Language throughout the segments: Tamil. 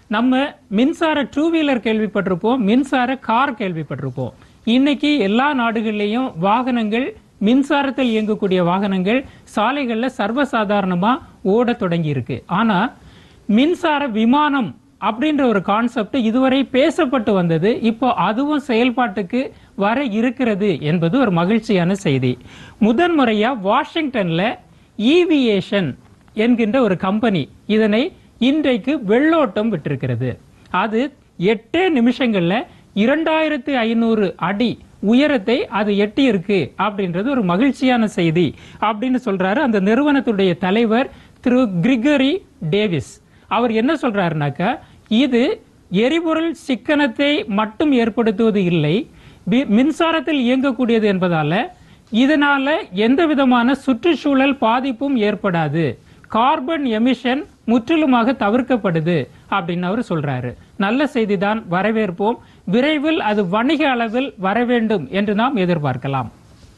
நம்ம மின்சார டூ வீலர் கேள்விப்பட்டிருப்போம் மின்சார கார் கேள்விப்பட்டிருப்போம் இன்னைக்கு எல்லா நாடுகள்லயும் வாகனங்கள் மின்சாரத்தில் இயங்கக்கூடிய வாகனங்கள் சாலைகள்ல சர்வசாதாரணமா ஓட தொடங்கி இருக்கு ஆனா மின்சார விமானம் அப்படின்ற ஒரு கான்செப்ட் இதுவரை பேசப்பட்டு வந்தது இப்போ அதுவும் செயல்பாட்டுக்கு வர இருக்கிறது என்பது ஒரு மகிழ்ச்சியான செய்தி முதன்முறையா வாஷிங்டன்ல ஈவியேஷன் என்கின்ற ஒரு கம்பெனி இதனை இன்றைக்கு வெள்ளோட்டம் விட்டிருக்கிறது அது எட்டே நிமிஷங்கள்ல இரண்டாயிரத்து ஐநூறு அடி உயரத்தை அது எட்டி இருக்கு அப்படின்றது ஒரு மகிழ்ச்சியான செய்தி அப்படின்னு சொல்றாரு அந்த நிறுவனத்துடைய தலைவர் திரு கிரிகரி டேவிஸ் அவர் என்ன சொல்றாருனாக்கா இது எரிபொருள் சிக்கனத்தை மட்டும் ஏற்படுத்துவது இல்லை பி- மின்சாரத்தில் இயங்கக்கூடியது என்பதால இதனால எந்த விதமான சுற்றுச்சூழல் பாதிப்பும் ஏற்படாது கார்பன் எமிஷன் முற்றிலுமாக தவிர்க்கப்படுது அப்படின்னு அவர் சொல்றாரு நல்ல செய்திதான் வரவேற்போம் விரைவில் அது வணிக அளவில் வர வேண்டும் என்று நாம் எதிர்பார்க்கலாம்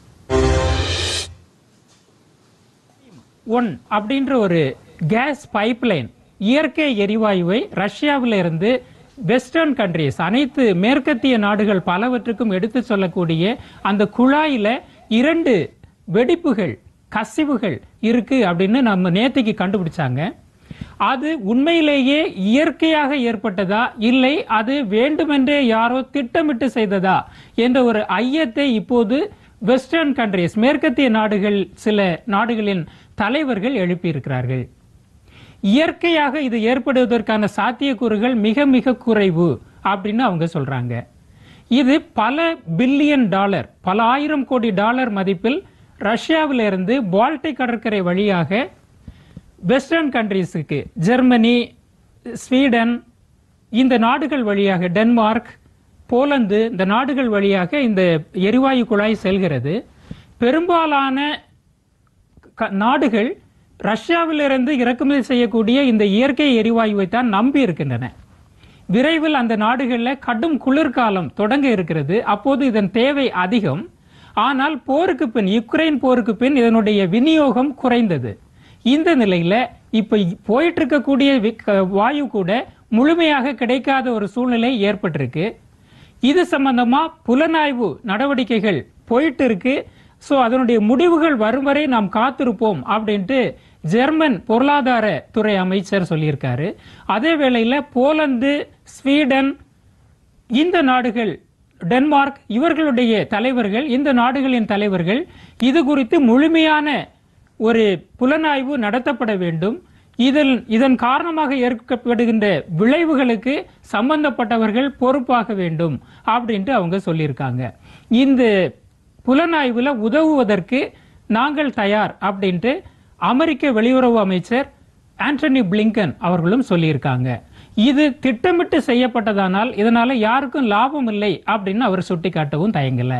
ஒன் அப்படின்ற ஒரு கேஸ் பைப்லைன் இயற்கை எரிவாயுவை ரஷ்யாவில இருந்து வெஸ்டர்ன் கண்ட்ரீஸ் அனைத்து மேற்கத்திய நாடுகள் பலவற்றுக்கும் எடுத்து சொல்லக்கூடிய அந்த குழாயில இரண்டு வெடிப்புகள் கசிவுகள் இருக்கு அப்படின்னு நம்ம நேத்திக்கு கண்டுபிடிச்சாங்க அது உண்மையிலேயே இயற்கையாக ஏற்பட்டதா இல்லை அது வேண்டுமென்றே யாரோ திட்டமிட்டு செய்ததா என்ற ஒரு ஐயத்தை இப்போது வெஸ்டர்ன் கண்ட்ரீஸ் மேற்கத்திய நாடுகள் சில நாடுகளின் தலைவர்கள் எழுப்பியிருக்கிறார்கள் இயற்கையாக இது ஏற்படுவதற்கான சாத்தியக்கூறுகள் மிக மிக குறைவு அப்படின்னு அவங்க சொல்றாங்க இது பல பில்லியன் டாலர் பல ஆயிரம் கோடி டாலர் மதிப்பில் ரஷ்யாவிலிருந்து இருந்து பால்டிக் கடற்கரை வழியாக வெஸ்டர்ன் கண்ட்ரீஸுக்கு ஜெர்மனி ஸ்வீடன் இந்த நாடுகள் வழியாக டென்மார்க் போலந்து இந்த நாடுகள் வழியாக இந்த எரிவாயு குழாய் செல்கிறது பெரும்பாலான க- நாடுகள் ரஷ்யாவிலிருந்து இறக்குமதி செய்யக்கூடிய இந்த இயற்கை எரிவாயுவை தான் நம்பி இருக்கின்றன விரைவில் அந்த நாடுகளில் கடும் குளிர்காலம் தொடங்க இருக்கிறது அப்போது இதன் தேவை அதிகம் ஆனால் போருக்கு பின் யுக்ரைன் போருக்கு பின் இதனுடைய விநியோகம் குறைந்தது இந்த நிலையில இப்ப போயிட்டு இருக்கக்கூடிய வி- க- வாயு கூட முழுமையாக கிடைக்காத ஒரு சூழ்நிலை ஏற்பட்டிருக்கு இது சம்பந்தமா புலனாய்வு நடவடிக்கைகள் போயிட்டு இருக்கு சோ அதனுடைய முடிவுகள் வரும் வரை நாம் காத்திருப்போம் அப்படின்ட்டு ஜெர்மன் பொருளாதார துறை அமைச்சர் சொல்லியிருக்காரு அதே வேளையில போலந்து ஸ்வீடன் இந்த நாடுகள் டென்மார்க் இவர்களுடைய தலைவர்கள் இந்த நாடுகளின் தலைவர்கள் இது குறித்து முழுமையான ஒரு புலனாய்வு நடத்தப்பட வேண்டும் இதில் இதன் காரணமாக ஏற்கப்படுகின்ற விளைவுகளுக்கு சம்பந்தப்பட்டவர்கள் பொறுப்பாக வேண்டும் அப்படின்ட்டு அவங்க சொல்லியிருக்காங்க இந்த புலனாய்வுல உதவுவதற்கு நாங்கள் தயார் அப்படின்ட்டு அமெரிக்க வெளியுறவு அமைச்சர் ஆண்டனி பிளிங்கன் அவர்களும் சொல்லியிருக்காங்க இது திட்டமிட்டு செய்யப்பட்டதானால் இதனால யாருக்கும் லாபம் இல்லை அப்படின்னு அவர் சுட்டிக்காட்டவும் தயங்கல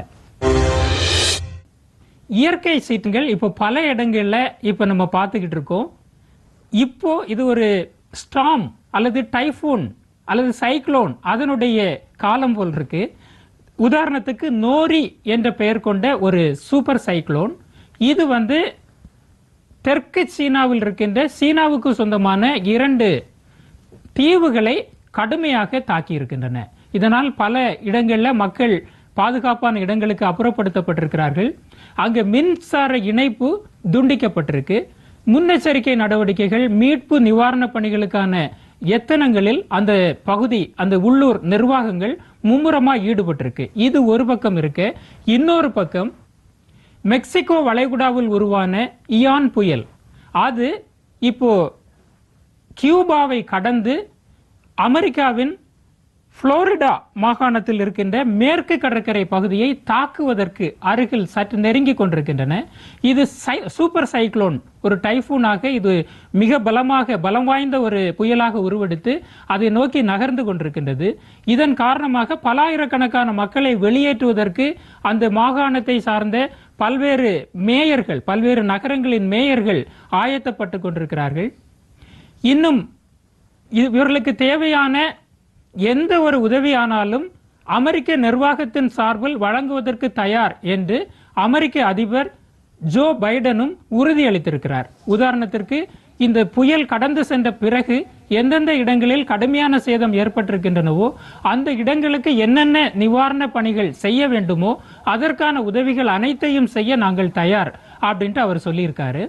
இயற்கை சீட்டுகள் இப்போ பல இடங்கள்ல இப்போ நம்ம பார்த்துக்கிட்டு இருக்கோம் இப்போ இது ஒரு ஸ்டாம் அல்லது டைஃபூன் அல்லது சைக்ளோன் அதனுடைய காலம் போல் இருக்கு உதாரணத்துக்கு நோரி என்ற பெயர் கொண்ட ஒரு சூப்பர் சைக்ளோன் இது வந்து தெற்கு சீனாவில் இருக்கின்ற சீனாவுக்கு சொந்தமான இரண்டு தீவுகளை கடுமையாக தாக்கி இருக்கின்றன இதனால் பல இடங்கள்ல மக்கள் பாதுகாப்பான இடங்களுக்கு அப்புறப்படுத்தப்பட்டிருக்கிறார்கள் அங்க மின்சார இணைப்பு துண்டிக்கப்பட்டிருக்கு முன்னெச்சரிக்கை நடவடிக்கைகள் மீட்பு நிவாரணப் பணிகளுக்கான எத்தனங்களில் அந்த பகுதி அந்த உள்ளூர் நிர்வாகங்கள் மும்முரமா ஈடுபட்டிருக்கு இது ஒரு பக்கம் இருக்கு இன்னொரு பக்கம் மெக்சிகோ வளைகுடாவில் உருவான இயான் புயல் அது இப்போ கியூபாவை கடந்து அமெரிக்காவின் புளோரிடா மாகாணத்தில் இருக்கின்ற மேற்கு கடற்கரை பகுதியை தாக்குவதற்கு அருகில் சற்று நெருங்கி கொண்டிருக்கின்றன இது சை- சூப்பர் சைக்ளோன் ஒரு டைஃபூனாக இது மிக பலமாக பலம் வாய்ந்த ஒரு புயலாக உருவெடுத்து அதை நோக்கி நகர்ந்து கொண்டிருக்கின்றது இதன் காரணமாக பலாயிரக்கணக்கான மக்களை வெளியேற்றுவதற்கு அந்த மாகாணத்தை சார்ந்த பல்வேறு மேயர்கள் பல்வேறு நகரங்களின் மேயர்கள் ஆயத்தப்பட்டு கொண்டிருக்கிறார்கள் இன்னும் இது- இவர்களுக்கு தேவையான எந்த ஒரு உதவியானாலும் அமெரிக்க நிர்வாகத்தின் சார்பில் வழங்குவதற்கு தயார் என்று அமெரிக்க அதிபர் ஜோ பைடனும் உறுதியளித்திருக்கிறார் உதாரணத்திற்கு இந்த புயல் கடந்து சென்ற பிறகு எந்தெந்த இடங்களில் கடுமையான சேதம் ஏற்பட்டிருக்கின்றனவோ அந்த இடங்களுக்கு என்னென்ன நிவாரண பணிகள் செய்ய வேண்டுமோ அதற்கான உதவிகள் அனைத்தையும் செய்ய நாங்கள் தயார் அப்படின்ட்டு அவர் சொல்லியிருக்காரு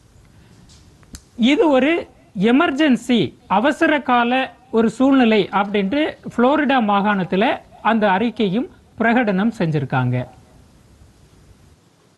இது ஒரு எமர்ஜென்சி அவசர கால ஒரு சூழ்நிலை அப்படின்ட்டு புளோரிடா மாகாணத்துல அந்த அறிக்கையும் பிரகடனம் செஞ்சிருக்காங்க